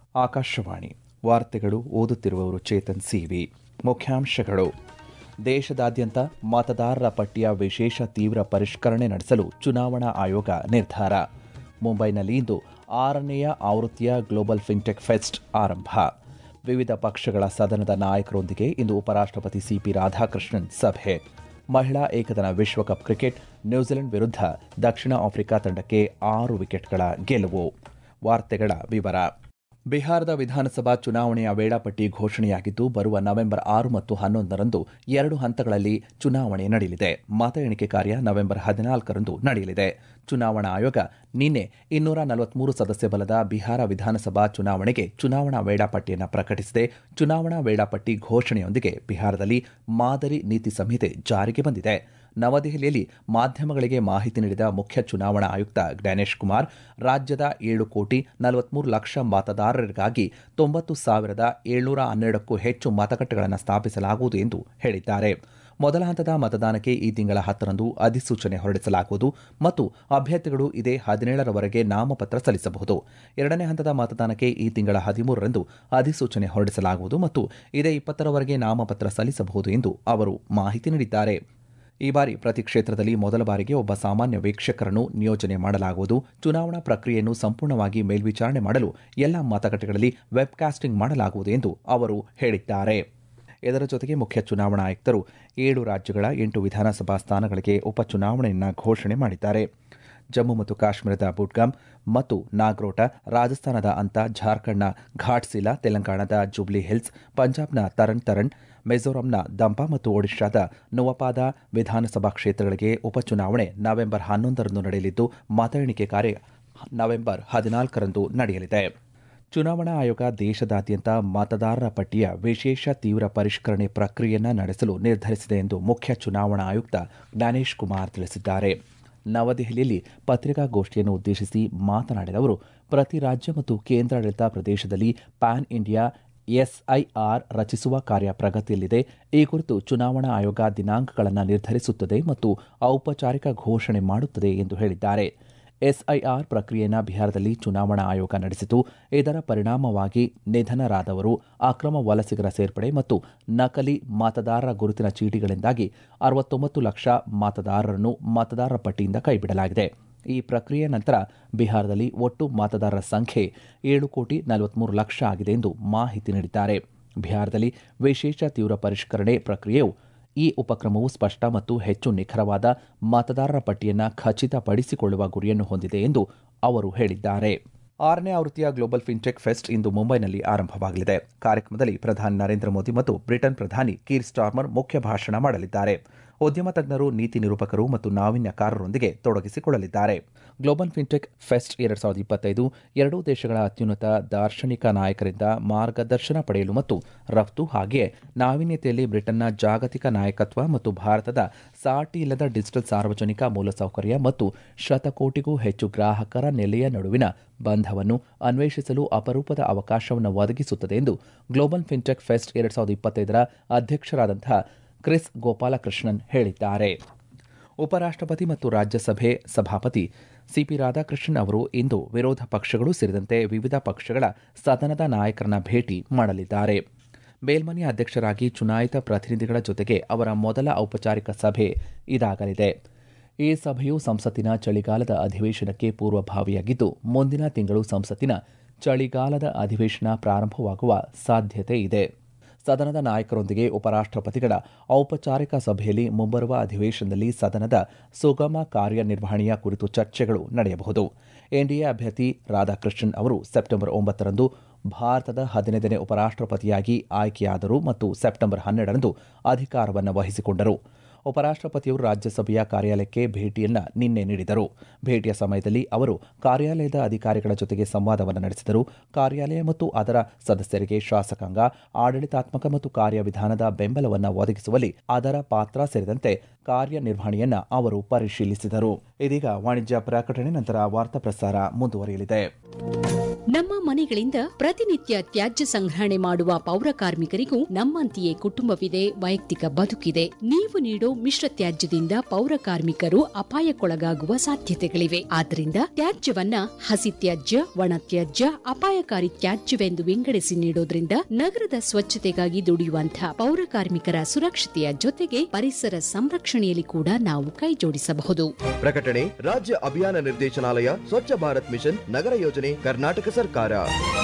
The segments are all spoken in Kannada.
ಆಕಾಶವಾಣಿ ವಾರ್ತೆಗಳು ಓದುತ್ತಿರುವವರು ಚೇತನ್ ಸಿವಿ ಮುಖ್ಯಾಂಶಗಳು ದೇಶದಾದ್ಯಂತ ಮತದಾರರ ಪಟ್ಟಿಯ ವಿಶೇಷ ತೀವ್ರ ಪರಿಷ್ಕರಣೆ ನಡೆಸಲು ಚುನಾವಣಾ ಆಯೋಗ ನಿರ್ಧಾರ ಮುಂಬೈನಲ್ಲಿ ಇಂದು ಆರನೆಯ ಆವೃತ್ತಿಯ ಗ್ಲೋಬಲ್ ಫಿನ್ಟೆಕ್ ಫೆಸ್ಟ್ ಆರಂಭ ವಿವಿಧ ಪಕ್ಷಗಳ ಸದನದ ನಾಯಕರೊಂದಿಗೆ ಇಂದು ಉಪರಾಷ್ಟಪತಿ ಸಿಪಿ ರಾಧಾಕೃಷ್ಣನ್ ಸಭೆ ಮಹಿಳಾ ಏಕದಿನ ವಿಶ್ವಕಪ್ ಕ್ರಿಕೆಟ್ ನ್ಯೂಜಿಲೆಂಡ್ ವಿರುದ್ಧ ದಕ್ಷಿಣ ಆಫ್ರಿಕಾ ತಂಡಕ್ಕೆ ಆರು ವಿಕೆಟ್ಗಳ ಗೆಲುವು ವಾರ್ತೆಗಳ ವಿವರ ಬಿಹಾರದ ವಿಧಾನಸಭಾ ಚುನಾವಣೆಯ ವೇಳಾಪಟ್ಟಿ ಘೋಷಣೆಯಾಗಿದ್ದು ಬರುವ ನವೆಂಬರ್ ಆರು ಮತ್ತು ಹನ್ನೊಂದರಂದು ಎರಡು ಹಂತಗಳಲ್ಲಿ ಚುನಾವಣೆ ನಡೆಯಲಿದೆ ಮತ ಎಣಿಕೆ ಕಾರ್ಯ ನವೆಂಬರ್ ಹದಿನಾಲ್ಕರಂದು ನಡೆಯಲಿದೆ ಚುನಾವಣಾ ಆಯೋಗ ನಿನ್ನೆ ಇನ್ನೂರ ನಲವತ್ಮೂರು ಸದಸ್ಯ ಬಲದ ಬಿಹಾರ ವಿಧಾನಸಭಾ ಚುನಾವಣೆಗೆ ಚುನಾವಣಾ ವೇಳಾಪಟ್ಟಿಯನ್ನು ಪ್ರಕಟಿಸಿದೆ ಚುನಾವಣಾ ವೇಳಾಪಟ್ಟಿ ಘೋಷಣೆಯೊಂದಿಗೆ ಬಿಹಾರದಲ್ಲಿ ಮಾದರಿ ನೀತಿ ಸಂಹಿತೆ ಜಾರಿಗೆ ಬಂದಿದೆ ನವದೆಹಲಿಯಲ್ಲಿ ಮಾಧ್ಯಮಗಳಿಗೆ ಮಾಹಿತಿ ನೀಡಿದ ಮುಖ್ಯ ಚುನಾವಣಾ ಆಯುಕ್ತ ಜ್ಞಾನೇಶ್ ಕುಮಾರ್ ರಾಜ್ಯದ ಏಳು ಕೋಟಿ ನಲವತ್ಮೂರು ಲಕ್ಷ ಮತದಾರರಿಗಾಗಿ ತೊಂಬತ್ತು ಸಾವಿರದ ಏಳ್ನೂರ ಹನ್ನೆರಡಕ್ಕೂ ಹೆಚ್ಚು ಮತಗಟ್ಟೆಗಳನ್ನು ಸ್ಥಾಪಿಸಲಾಗುವುದು ಎಂದು ಹೇಳಿದ್ದಾರೆ ಮೊದಲ ಹಂತದ ಮತದಾನಕ್ಕೆ ಈ ತಿಂಗಳ ಹತ್ತರಂದು ಅಧಿಸೂಚನೆ ಹೊರಡಿಸಲಾಗುವುದು ಮತ್ತು ಅಭ್ಯರ್ಥಿಗಳು ಇದೇ ಹದಿನೇಳರವರೆಗೆ ನಾಮಪತ್ರ ಸಲ್ಲಿಸಬಹುದು ಎರಡನೇ ಹಂತದ ಮತದಾನಕ್ಕೆ ಈ ತಿಂಗಳ ಹದಿಮೂರರಂದು ಅಧಿಸೂಚನೆ ಹೊರಡಿಸಲಾಗುವುದು ಮತ್ತು ಇದೇ ಇಪ್ಪತ್ತರವರೆಗೆ ನಾಮಪತ್ರ ಸಲ್ಲಿಸಬಹುದು ಎಂದು ಅವರು ಮಾಹಿತಿ ನೀಡಿದ್ದಾರೆ ಈ ಬಾರಿ ಪ್ರತಿ ಕ್ಷೇತ್ರದಲ್ಲಿ ಮೊದಲ ಬಾರಿಗೆ ಒಬ್ಬ ಸಾಮಾನ್ಯ ವೀಕ್ಷಕರನ್ನು ನಿಯೋಜನೆ ಮಾಡಲಾಗುವುದು ಚುನಾವಣಾ ಪ್ರಕ್ರಿಯೆಯನ್ನು ಸಂಪೂರ್ಣವಾಗಿ ಮೇಲ್ವಿಚಾರಣೆ ಮಾಡಲು ಎಲ್ಲ ಮತಗಟ್ಟೆಗಳಲ್ಲಿ ವೆಬ್ಕಾಸ್ಟಿಂಗ್ ಮಾಡಲಾಗುವುದು ಎಂದು ಅವರು ಹೇಳಿದ್ದಾರೆ ಇದರ ಜೊತೆಗೆ ಮುಖ್ಯ ಚುನಾವಣಾ ಆಯುಕ್ತರು ಏಳು ರಾಜ್ಯಗಳ ಎಂಟು ವಿಧಾನಸಭಾ ಸ್ಥಾನಗಳಿಗೆ ಉಪಚುನಾವಣೆಯನ್ನು ಘೋಷಣೆ ಮಾಡಿದ್ದಾರೆ ಜಮ್ಮು ಮತ್ತು ಕಾಶ್ಮೀರದ ಬುಡ್ಗಾಮ್ ಮತ್ತು ನಾಗ್ರೋಟ ರಾಜಸ್ಥಾನದ ಅಂತ ಜಾರ್ಖಂಡ್ನ ಘಾಟ್ಸಿಲಾ ತೆಲಂಗಾಣದ ಜುಬ್ಲಿ ಹಿಲ್ಸ್ ಪಂಜಾಬ್ನ ತರಣ್ ತರಣ್ ಮಿಜೋರಂನ ದಂಪಾ ಮತ್ತು ಒಡಿಶಾದ ನುವಪಾದ ವಿಧಾನಸಭಾ ಕ್ಷೇತ್ರಗಳಿಗೆ ಉಪಚುನಾವಣೆ ನವೆಂಬರ್ ಹನ್ನೊಂದರಂದು ನಡೆಯಲಿದ್ದು ಮತ ಎಣಿಕೆ ಕಾರ್ಯ ನವೆಂಬರ್ ಹದಿನಾಲ್ಕರಂದು ನಡೆಯಲಿದೆ ಚುನಾವಣಾ ಆಯೋಗ ದೇಶದಾದ್ಯಂತ ಮತದಾರರ ಪಟ್ಟಿಯ ವಿಶೇಷ ತೀವ್ರ ಪರಿಷ್ಕರಣೆ ಪ್ರಕ್ರಿಯೆಯನ್ನು ನಡೆಸಲು ನಿರ್ಧರಿಸಿದೆ ಎಂದು ಮುಖ್ಯ ಚುನಾವಣಾ ಆಯುಕ್ತ ಜ್ಞಾನೇಶ್ ಕುಮಾರ್ ತಿಳಿಸಿದ್ದಾರೆ ನವದೆಹಲಿಯಲ್ಲಿ ಪತ್ರಿಕಾಗೋಷ್ಠಿಯನ್ನು ಉದ್ದೇಶಿಸಿ ಮಾತನಾಡಿದ ಅವರು ಪ್ರತಿ ರಾಜ್ಯ ಮತ್ತು ಕೇಂದ್ರಾಡಳಿತ ಪ್ರದೇಶದಲ್ಲಿ ಪ್ಯಾನ್ ಇಂಡಿಯಾ ಎಸ್ಐಆರ್ ರಚಿಸುವ ಕಾರ್ಯ ಪ್ರಗತಿಯಲ್ಲಿದೆ ಈ ಕುರಿತು ಚುನಾವಣಾ ಆಯೋಗ ದಿನಾಂಕಗಳನ್ನು ನಿರ್ಧರಿಸುತ್ತದೆ ಮತ್ತು ಔಪಚಾರಿಕ ಘೋಷಣೆ ಮಾಡುತ್ತದೆ ಎಂದು ಹೇಳಿದ್ದಾರೆ ಎಸ್ಐಆರ್ ಪ್ರಕ್ರಿಯೆಯನ್ನು ಬಿಹಾರದಲ್ಲಿ ಚುನಾವಣಾ ಆಯೋಗ ನಡೆಸಿತು ಇದರ ಪರಿಣಾಮವಾಗಿ ನಿಧನರಾದವರು ಅಕ್ರಮ ವಲಸಿಗರ ಸೇರ್ಪಡೆ ಮತ್ತು ನಕಲಿ ಮತದಾರರ ಗುರುತಿನ ಚೀಟಿಗಳಿಂದಾಗಿ ಅರವತ್ತೊಂಬತ್ತು ಲಕ್ಷ ಮತದಾರರನ್ನು ಮತದಾರರ ಪಟ್ಟಿಯಿಂದ ಕೈಬಿಡಲಾಗಿದೆ ಈ ಪ್ರಕ್ರಿಯೆ ನಂತರ ಬಿಹಾರದಲ್ಲಿ ಒಟ್ಟು ಮತದಾರರ ಸಂಖ್ಯೆ ಏಳು ಕೋಟಿ ನಲವತ್ಮೂರು ಲಕ್ಷ ಆಗಿದೆ ಎಂದು ಮಾಹಿತಿ ನೀಡಿದ್ದಾರೆ ಬಿಹಾರದಲ್ಲಿ ವಿಶೇಷ ತೀವ್ರ ಪರಿಷ್ಕರಣೆ ಪ್ರಕ್ರಿಯೆಯು ಈ ಉಪಕ್ರಮವು ಸ್ಪಷ್ಟ ಮತ್ತು ಹೆಚ್ಚು ನಿಖರವಾದ ಮತದಾರರ ಪಟ್ಟಿಯನ್ನು ಖಚಿತಪಡಿಸಿಕೊಳ್ಳುವ ಗುರಿಯನ್ನು ಹೊಂದಿದೆ ಎಂದು ಅವರು ಹೇಳಿದ್ದಾರೆ ಆರನೇ ಆವೃತ್ತಿಯ ಗ್ಲೋಬಲ್ ಫಿನ್ಟೆಕ್ ಫೆಸ್ಟ್ ಇಂದು ಮುಂಬೈನಲ್ಲಿ ಆರಂಭವಾಗಲಿದೆ ಕಾರ್ಯಕ್ರಮದಲ್ಲಿ ಪ್ರಧಾನಿ ನರೇಂದ್ರ ಮೋದಿ ಮತ್ತು ಬ್ರಿಟನ್ ಪ್ರಧಾನಿ ಕೀರ್ ಸ್ಟಾರ್ಮರ್ ಮುಖ್ಯ ಭಾಷಣ ಮಾಡಲಿದ್ದಾರೆ ಉದ್ಯಮ ತಜ್ಞರು ನೀತಿ ನಿರೂಪಕರು ಮತ್ತು ನಾವೀನ್ಯಕಾರರೊಂದಿಗೆ ತೊಡಗಿಸಿಕೊಳ್ಳಲಿದ್ದಾರೆ ಗ್ಲೋಬಲ್ ಫಿನ್ಟೆಕ್ ಫೆಸ್ಟ್ ಎರಡ್ ಸಾವಿರದ ಇಪ್ಪತ್ತೈದು ಎರಡೂ ದೇಶಗಳ ಅತ್ಯುನ್ನತ ದಾರ್ಶನಿಕ ನಾಯಕರಿಂದ ಮಾರ್ಗದರ್ಶನ ಪಡೆಯಲು ಮತ್ತು ರಫ್ತು ಹಾಗೆಯೇ ನಾವೀನ್ಯತೆಯಲ್ಲಿ ಬ್ರಿಟನ್ನ ಜಾಗತಿಕ ನಾಯಕತ್ವ ಮತ್ತು ಭಾರತದ ಸಾಟಿ ಇಲ್ಲದ ಡಿಜಿಟಲ್ ಸಾರ್ವಜನಿಕ ಮೂಲಸೌಕರ್ಯ ಮತ್ತು ಶತಕೋಟಿಗೂ ಹೆಚ್ಚು ಗ್ರಾಹಕರ ನೆಲೆಯ ನಡುವಿನ ಬಂಧವನ್ನು ಅನ್ವೇಷಿಸಲು ಅಪರೂಪದ ಅವಕಾಶವನ್ನು ಒದಗಿಸುತ್ತದೆ ಎಂದು ಗ್ಲೋಬಲ್ ಫಿನ್ಟೆಕ್ ಫೆಸ್ಟ್ ಎರಡ್ ಸಾವಿರದ ಇಪ್ಪತ್ತೈದರ ಅಧ್ಯಕ್ಷರಾದಂತಹ ಕ್ರಿಸ್ ಗೋಪಾಲಕೃಷ್ಣನ್ ಹೇಳಿದ್ದಾರೆ ಉಪರಾಷ್ಟಪತಿ ಮತ್ತು ರಾಜ್ಯಸಭೆ ಸಭಾಪತಿ ಸಿಪಿ ರಾಧಾಕೃಷ್ಣನ್ ಅವರು ಇಂದು ವಿರೋಧ ಪಕ್ಷಗಳು ಸೇರಿದಂತೆ ವಿವಿಧ ಪಕ್ಷಗಳ ಸದನದ ನಾಯಕರನ್ನ ಭೇಟಿ ಮಾಡಲಿದ್ದಾರೆ ಮೇಲ್ಮನೆಯ ಅಧ್ಯಕ್ಷರಾಗಿ ಚುನಾಯಿತ ಪ್ರತಿನಿಧಿಗಳ ಜೊತೆಗೆ ಅವರ ಮೊದಲ ಔಪಚಾರಿಕ ಸಭೆ ಇದಾಗಲಿದೆ ಈ ಸಭೆಯು ಸಂಸತ್ತಿನ ಚಳಿಗಾಲದ ಅಧಿವೇಶನಕ್ಕೆ ಪೂರ್ವಭಾವಿಯಾಗಿದ್ದು ಮುಂದಿನ ತಿಂಗಳು ಸಂಸತ್ತಿನ ಚಳಿಗಾಲದ ಅಧಿವೇಶನ ಪ್ರಾರಂಭವಾಗುವ ಸಾಧ್ಯತೆ ಇದೆ ಸದನದ ನಾಯಕರೊಂದಿಗೆ ಉಪರಾಷ್ಟಪತಿಗಳ ಔಪಚಾರಿಕ ಸಭೆಯಲ್ಲಿ ಮುಂಬರುವ ಅಧಿವೇಶನದಲ್ಲಿ ಸದನದ ಸುಗಮ ಕಾರ್ಯನಿರ್ವಹಣೆಯ ಕುರಿತು ಚರ್ಚೆಗಳು ನಡೆಯಬಹುದು ಎನ್ಡಿಎ ಅಭ್ಯರ್ಥಿ ರಾಧಾಕೃಷ್ಣನ್ ಅವರು ಸೆಪ್ಟೆಂಬರ್ ಒಂಬತ್ತರಂದು ಭಾರತದ ಹದಿನೈದನೇ ಉಪರಾಷ್ಟಪತಿಯಾಗಿ ಆಯ್ಕೆಯಾದರು ಮತ್ತು ಸೆಪ್ಟೆಂಬರ್ ಹನ್ನೆರಡರಂದು ಅಧಿಕಾರವನ್ನು ವಹಿಸಿಕೊಂಡರು ಉಪರಾಷ್ಟಪತಿಯವರು ರಾಜ್ಯಸಭೆಯ ಕಾರ್ಯಾಲಯಕ್ಕೆ ಭೇಟಿಯನ್ನ ನಿನ್ನೆ ನೀಡಿದರು ಭೇಟಿಯ ಸಮಯದಲ್ಲಿ ಅವರು ಕಾರ್ಯಾಲಯದ ಅಧಿಕಾರಿಗಳ ಜೊತೆಗೆ ಸಂವಾದವನ್ನು ನಡೆಸಿದರು ಕಾರ್ಯಾಲಯ ಮತ್ತು ಅದರ ಸದಸ್ಯರಿಗೆ ಶಾಸಕಾಂಗ ಆಡಳಿತಾತ್ಮಕ ಮತ್ತು ಕಾರ್ಯವಿಧಾನದ ಬೆಂಬಲವನ್ನು ಒದಗಿಸುವಲ್ಲಿ ಅದರ ಪಾತ್ರ ಸೇರಿದಂತೆ ಕಾರ್ಯನಿರ್ವಹಣೆಯನ್ನ ಅವರು ಪರಿಶೀಲಿಸಿದರು ಇದೀಗ ವಾಣಿಜ್ಯ ಪ್ರಕಟಣೆ ನಂತರ ವಾರ್ತಾ ಪ್ರಸಾರ ಮುಂದುವರಿಯಲಿದೆ ನಮ್ಮ ಮನೆಗಳಿಂದ ಪ್ರತಿನಿತ್ಯ ತ್ಯಾಜ್ಯ ಸಂಗ್ರಹಣೆ ಮಾಡುವ ಪೌರ ಕಾರ್ಮಿಕರಿಗೂ ನಮ್ಮಂತೆಯೇ ಕುಟುಂಬವಿದೆ ವೈಯಕ್ತಿಕ ಬದುಕಿದೆ ನೀವು ನೀಡೋ ಮಿಶ್ರ ತ್ಯಾಜ್ಯದಿಂದ ಪೌರ ಕಾರ್ಮಿಕರು ಅಪಾಯಕ್ಕೊಳಗಾಗುವ ಸಾಧ್ಯತೆಗಳಿವೆ ಆದ್ದರಿಂದ ತ್ಯಾಜ್ಯವನ್ನ ಹಸಿ ತ್ಯಾಜ್ಯ ಒಣ ತ್ಯಾಜ್ಯ ಅಪಾಯಕಾರಿ ತ್ಯಾಜ್ಯವೆಂದು ವಿಂಗಡಿಸಿ ನೀಡೋದ್ರಿಂದ ನಗರದ ಸ್ವಚ್ಛತೆಗಾಗಿ ದುಡಿಯುವಂತಹ ಪೌರ ಕಾರ್ಮಿಕರ ಸುರಕ್ಷತೆಯ ಜೊತೆಗೆ ಪರಿಸರ ಸಂರಕ್ಷಣೆಯಲ್ಲಿ ಕೂಡ ನಾವು ಕೈಜೋಡಿಸಬಹುದು ಪ್ರಕಟಣೆ ರಾಜ್ಯ ಅಭಿಯಾನ ನಿರ್ದೇಶನಾಲಯ ಸ್ವಚ್ಛ ಭಾರತ್ ಮಿಷನ್ ನಗರ ಯೋಜನೆ ಕರ್ನಾಟಕ ಸರ್ಕಾರ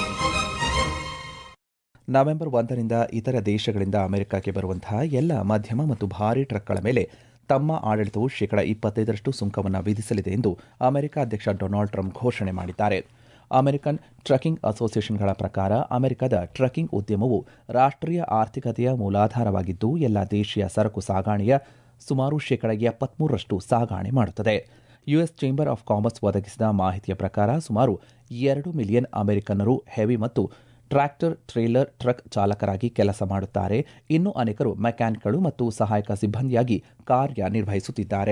ನವೆಂಬರ್ ಒಂದರಿಂದ ಇತರ ದೇಶಗಳಿಂದ ಅಮೆರಿಕಕ್ಕೆ ಬರುವಂತಹ ಎಲ್ಲ ಮಧ್ಯಮ ಮತ್ತು ಭಾರೀ ಟ್ರಕ್ಗಳ ಮೇಲೆ ತಮ್ಮ ಆಡಳಿತವು ಶೇಕಡ ಇಪ್ಪತ್ತೈದರಷ್ಟು ಸುಂಕವನ್ನು ವಿಧಿಸಲಿದೆ ಎಂದು ಅಮೆರಿಕ ಅಧ್ಯಕ್ಷ ಡೊನಾಲ್ಡ್ ಟ್ರಂಪ್ ಘೋಷಣೆ ಮಾಡಿದ್ದಾರೆ ಅಮೆರಿಕನ್ ಟ್ರಕ್ಕಿಂಗ್ ಅಸೋಸಿಯೇಷನ್ಗಳ ಪ್ರಕಾರ ಅಮೆರಿಕದ ಟ್ರಕ್ಕಿಂಗ್ ಉದ್ಯಮವು ರಾಷ್ಟ್ರೀಯ ಆರ್ಥಿಕತೆಯ ಮೂಲಾಧಾರವಾಗಿದ್ದು ಎಲ್ಲ ದೇಶೀಯ ಸರಕು ಸಾಗಾಣೆಯ ಸುಮಾರು ಶೇಕಡ ಎಪ್ಪತ್ಮೂರರಷ್ಟು ಸಾಗಾಣೆ ಮಾಡುತ್ತದೆ ಯುಎಸ್ ಚೇಂಬರ್ ಆಫ್ ಕಾಮರ್ಸ್ ಒದಗಿಸಿದ ಮಾಹಿತಿಯ ಪ್ರಕಾರ ಸುಮಾರು ಎರಡು ಮಿಲಿಯನ್ ಅಮೆರಿಕನ್ನರು ಹೆವಿ ಮತ್ತು ಟ್ರ್ಯಾಕ್ಟರ್ ಟ್ರೇಲರ್ ಟ್ರಕ್ ಚಾಲಕರಾಗಿ ಕೆಲಸ ಮಾಡುತ್ತಾರೆ ಇನ್ನು ಅನೇಕರು ಮೆಕ್ಯಾನಿಕ್ಗಳು ಮತ್ತು ಸಹಾಯಕ ಸಿಬ್ಬಂದಿಯಾಗಿ ಕಾರ್ಯನಿರ್ವಹಿಸುತ್ತಿದ್ದಾರೆ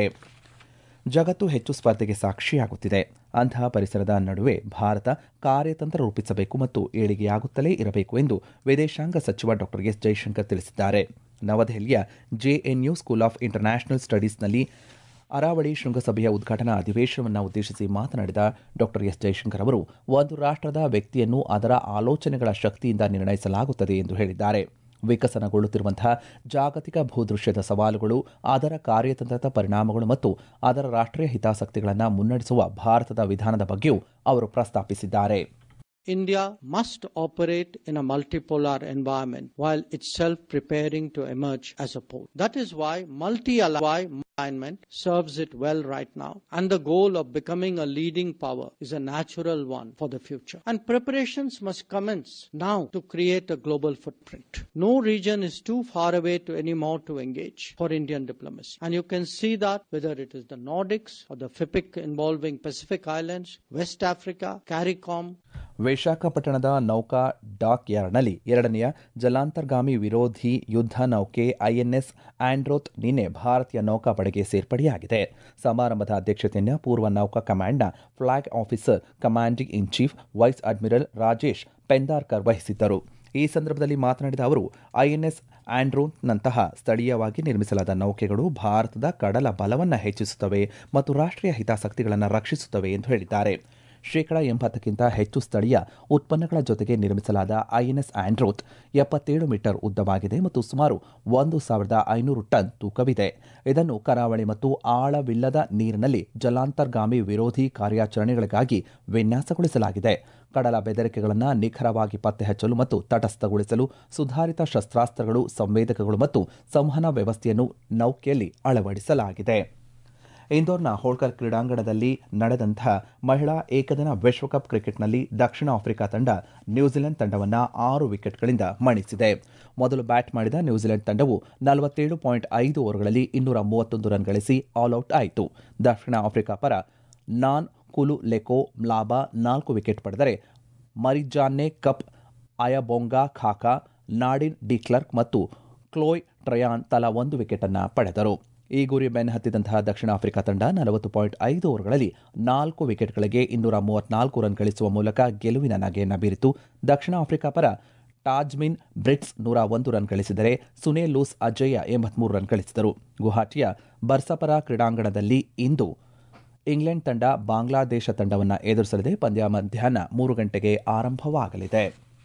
ಜಗತ್ತು ಹೆಚ್ಚು ಸ್ಪರ್ಧೆಗೆ ಸಾಕ್ಷಿಯಾಗುತ್ತಿದೆ ಅಂತಹ ಪರಿಸರದ ನಡುವೆ ಭಾರತ ಕಾರ್ಯತಂತ್ರ ರೂಪಿಸಬೇಕು ಮತ್ತು ಏಳಿಗೆಯಾಗುತ್ತಲೇ ಇರಬೇಕು ಎಂದು ವಿದೇಶಾಂಗ ಸಚಿವ ಡಾ ಎಸ್ ಜೈಶಂಕರ್ ತಿಳಿಸಿದ್ದಾರೆ ನವದೆಹಲಿಯ ಜೆಎನ್ಯು ಸ್ಕೂಲ್ ಆಫ್ ಇಂಟರ್ನ್ಯಾಷನಲ್ ಸ್ಟಡೀಸ್ನಲ್ಲಿ ಅರಾವಳಿ ಶೃಂಗಸಭೆಯ ಉದ್ಘಾಟನಾ ಅಧಿವೇಶನವನ್ನು ಉದ್ದೇಶಿಸಿ ಮಾತನಾಡಿದ ಡಾ ಎಸ್ ಜೈಶಂಕರ್ ಅವರು ಒಂದು ರಾಷ್ಟ್ರದ ವ್ಯಕ್ತಿಯನ್ನು ಅದರ ಆಲೋಚನೆಗಳ ಶಕ್ತಿಯಿಂದ ನಿರ್ಣಯಿಸಲಾಗುತ್ತದೆ ಎಂದು ಹೇಳಿದ್ದಾರೆ ವಿಕಸನಗೊಳ್ಳುತ್ತಿರುವಂತಹ ಜಾಗತಿಕ ಭೂದೃಶ್ಯದ ಸವಾಲುಗಳು ಅದರ ಕಾರ್ಯತಂತ್ರದ ಪರಿಣಾಮಗಳು ಮತ್ತು ಅದರ ರಾಷ್ಟ್ರೀಯ ಹಿತಾಸಕ್ತಿಗಳನ್ನು ಮುನ್ನಡೆಸುವ ಭಾರತದ ವಿಧಾನದ ಬಗ್ಗೆಯೂ ಅವರು ಪ್ರಸ್ತಾಪಿಸಿದ್ದಾರೆ India must operate in a multipolar environment while itself preparing to emerge as a pole. That is why multi-alignment serves it well right now, and the goal of becoming a leading power is a natural one for the future. And preparations must commence now to create a global footprint. No region is too far away to anymore to engage for Indian diplomacy, and you can see that whether it is the Nordics or the FIPIC involving Pacific Islands, West Africa, CARICOM, ವಿಶಾಖಪಟ್ಟಣದ ನೌಕಾ ಡಾಕ್ ಯಾರ್ಡ್ನಲ್ಲಿ ಎರಡನೆಯ ಜಲಾಂತರ್ಗಾಮಿ ವಿರೋಧಿ ಯುದ್ಧ ನೌಕೆ ಐಎನ್ಎಸ್ ಆಂಡ್ರೋತ್ ನಿನ್ನೆ ಭಾರತೀಯ ನೌಕಾಪಡೆಗೆ ಸೇರ್ಪಡೆಯಾಗಿದೆ ಸಮಾರಂಭದ ಅಧ್ಯಕ್ಷತೆಯನ್ನು ಪೂರ್ವ ನೌಕಾ ಕಮಾಂಡ್ನ flag officer commanding in chief vice admiral Rajesh Pendarkar ವಹಿಸಿದ್ದರು ಈ ಸಂದರ್ಭದಲ್ಲಿ ಮಾತನಾಡಿದ ಅವರು ಐಎನ್ಎಸ್ ಆಂಡ್ರೋನ್ನಂತಹ ಸ್ಥಳೀಯವಾಗಿ ನಿರ್ಮಿಸಲಾದ ನೌಕೆಗಳು ಭಾರತದ ಕಡಲ ಬಲವನ್ನು ಹೆಚ್ಚಿಸುತ್ತವೆ ಮತ್ತು ರಾಷ್ಟ್ರೀಯ ಹಿತಾಸಕ್ತಿಗಳನ್ನು ರಕ್ಷಿಸುತ್ತವೆ ಎಂದು ಹೇಳಿದ್ದಾರೆ ಶೇಕಡ ಎಂಬತ್ತಕ್ಕಿಂತ ಹೆಚ್ಚು ಸ್ಥಳೀಯ ಉತ್ಪನ್ನಗಳ ಜೊತೆಗೆ ನಿರ್ಮಿಸಲಾದ ಐಎನ್ಎಸ್ ಆಂಡ್ರೋತ್ ಎಪ್ಪತ್ತೇಳು ಮೀಟರ್ ಉದ್ದವಾಗಿದೆ ಮತ್ತು ಸುಮಾರು ಒಂದು ಸಾವಿರದ ಐನೂರು ಟನ್ ತೂಕವಿದೆ ಇದನ್ನು ಕರಾವಳಿ ಮತ್ತು ಆಳವಿಲ್ಲದ ನೀರಿನಲ್ಲಿ ಜಲಾಂತರ್ಗಾಮಿ ವಿರೋಧಿ ಕಾರ್ಯಾಚರಣೆಗಳಿಗಾಗಿ ವಿನ್ಯಾಸಗೊಳಿಸಲಾಗಿದೆ ಕಡಲ ಬೆದರಿಕೆಗಳನ್ನು ನಿಖರವಾಗಿ ಪತ್ತೆ ಹಚ್ಚಲು ಮತ್ತು ತಟಸ್ಥಗೊಳಿಸಲು ಸುಧಾರಿತ ಶಸ್ತ್ರಾಸ್ತ್ರಗಳು ಸಂವೇದಕಗಳು ಮತ್ತು ಸಂವಹನ ವ್ಯವಸ್ಥೆಯನ್ನು ನೌಕೆಯಲ್ಲಿ ಅಳವಡಿಸಲಾಗಿದೆ ಇಂದೋರ್ನ ಹೋಳ್ಕರ್ ಕ್ರೀಡಾಂಗಣದಲ್ಲಿ ನಡೆದಂತಹ ಮಹಿಳಾ ಏಕದಿನ ವಿಶ್ವಕಪ್ ಕ್ರಿಕೆಟ್ನಲ್ಲಿ ದಕ್ಷಿಣ ಆಫ್ರಿಕಾ ತಂಡ ನ್ಯೂಜಿಲೆಂಡ್ ತಂಡವನ್ನು ಆರು ವಿಕೆಟ್ಗಳಿಂದ ಮಣಿಸಿದೆ ಮೊದಲು ಬ್ಯಾಟ್ ಮಾಡಿದ ನ್ಯೂಜಿಲೆಂಡ್ ತಂಡವು ನಲವತ್ತೇಳು ಪಾಯಿಂಟ್ ಐದು ಓವರ್ಗಳಲ್ಲಿ ಇನ್ನೂರ ಮೂವತ್ತೊಂದು ರನ್ ಗಳಿಸಿ ಆಲ್ಔಟ್ ಆಯಿತು ದಕ್ಷಿಣ ಆಫ್ರಿಕಾ ಪರ ನಾನ್ ಕುಲು ಲೆಕೋ ಮ್ಲಾಬಾ ನಾಲ್ಕು ವಿಕೆಟ್ ಪಡೆದರೆ Marizanne Kapp Ayabonga Khaka Nadine de Klerk ಮತ್ತು ಕ್ಲೋಯ್ ಟ್ರಯಾನ್ ತಲಾ ಒಂದು ವಿಕೆಟನ್ನು ಪಡೆದರು ಈ ಗುರಿ ಬೆನ್ನ ಹತ್ತಿದಂತಹ ದಕ್ಷಿಣ ಆಫ್ರಿಕಾ ತಂಡ ನಲವತ್ತು ಪಾಯಿಂಟ್ ಐದು ಓವರ್ಗಳಲ್ಲಿ ನಾಲ್ಕು ವಿಕೆಟ್ಗಳಿಗೆ ಇನ್ನೂರ ಮೂವತ್ನಾಲ್ಕು ರನ್ ಗಳಿಸುವ ಮೂಲಕ ಗೆಲುವಿನ ನಗೆಯನ್ನು ಬೀರಿತು ದಕ್ಷಿಣ ಆಫ್ರಿಕಾ ಪರ ಟಾಜ್ಮಿನ್ ಬ್ರಿಟ್ಸ್ ನೂರ ಒಂದು ರನ್ ಗಳಿಸಿದರೆ ಸುನೇ ಲೂಸ್ ಅಜಯ್ಯ ಎಂಬತ್ಮೂರು ರನ್ ಗಳಿಸಿದರು ಗುವಾಹಟಿಯ ಬರ್ಸಪರ ಕ್ರೀಡಾಂಗಣದಲ್ಲಿ ಇಂದು ಇಂಗ್ಲೆಂಡ್ ತಂಡ ಬಾಂಗ್ಲಾದೇಶ ತಂಡವನ್ನು ಎದುರಿಸಲಿದೆ ಪಂದ್ಯ ಮಧ್ಯಾಹ್ನ ಮೂರು ಗಂಟೆಗೆ ಆರಂಭವಾಗಲಿದೆ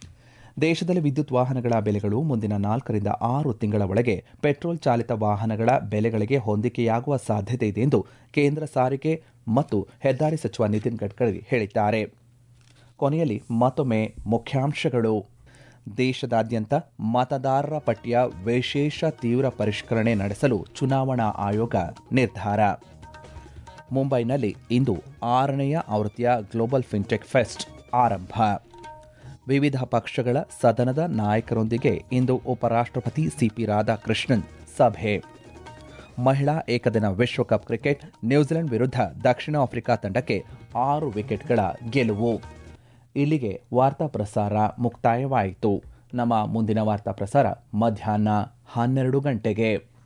ದೇಶದಲ್ಲಿ ವಿದ್ಯುತ್ ವಾಹನಗಳ ಬೆಲೆಗಳು ಮುಂದಿನ ನಾಲ್ಕರಿಂದ ಆರು ತಿಂಗಳ ಒಳಗೆ ಪೆಟ್ರೋಲ್ ಚಾಲಿತ ವಾಹನಗಳ ಬೆಲೆಗಳಿಗೆ ಹೊಂದಿಕೆಯಾಗುವ ಸಾಧ್ಯತೆ ಇದೆ ಎಂದು ಕೇಂದ್ರ ಸಾರಿಗೆ ಮತ್ತು ಹೆದ್ದಾರಿ ಸಚಿವ ನಿತಿನ್ ಗಡ್ಕರಿ ಹೇಳಿದ್ದಾರೆ ಕೊನೆಯಲ್ಲಿ ಮತ್ತೊಮ್ಮೆ ಮುಖ್ಯಾಂಶಗಳು ದೇಶದಾದ್ಯಂತ ಮತದಾರರ ಪಟ್ಟಿಯ ವಿಶೇಷ ತೀವ್ರ ಪರಿಷ್ಕರಣೆ ನಡೆಸಲು ಚುನಾವಣಾ ಆಯೋಗ ನಿರ್ಧಾರ ಮುಂಬೈನಲ್ಲಿ ಇಂದು ಆರನೆಯ ಆವೃತ್ತಿಯ ಗ್ಲೋಬಲ್ ಫಿನ್ಟೆಕ್ ಫೆಸ್ಟ್ ಆರಂಭ ವಿವಿಧ ಪಕ್ಷಗಳ ಸದನದ ನಾಯಕರೊಂದಿಗೆ ಇಂದು ಉಪರಾಷ್ಟ್ರಪತಿ ಸಿಪಿ ರಾಧಾಕೃಷ್ಣನ್ ಸಭೆ ಮಹಿಳಾ ಏಕದಿನ ವಿಶ್ವಕಪ್ ಕ್ರಿಕೆಟ್ ನ್ಯೂಜಿಲೆಂಡ್ ವಿರುದ್ಧ ದಕ್ಷಿಣ ಆಫ್ರಿಕಾ ತಂಡಕ್ಕೆ ಆರು ವಿಕೆಟ್ಗಳ ಗೆಲುವು ಇಲ್ಲಿಗೆ ವಾರ್ತಾ ಪ್ರಸಾರ ಮುಕ್ತಾಯವಾಯಿತು ನಮ್ಮ ಮುಂದಿನ ವಾರ್ತಾ ಪ್ರಸಾರ ಮಧ್ಯಾಹ್ನ ಹನ್ನೆರಡು ಗಂಟೆಗೆ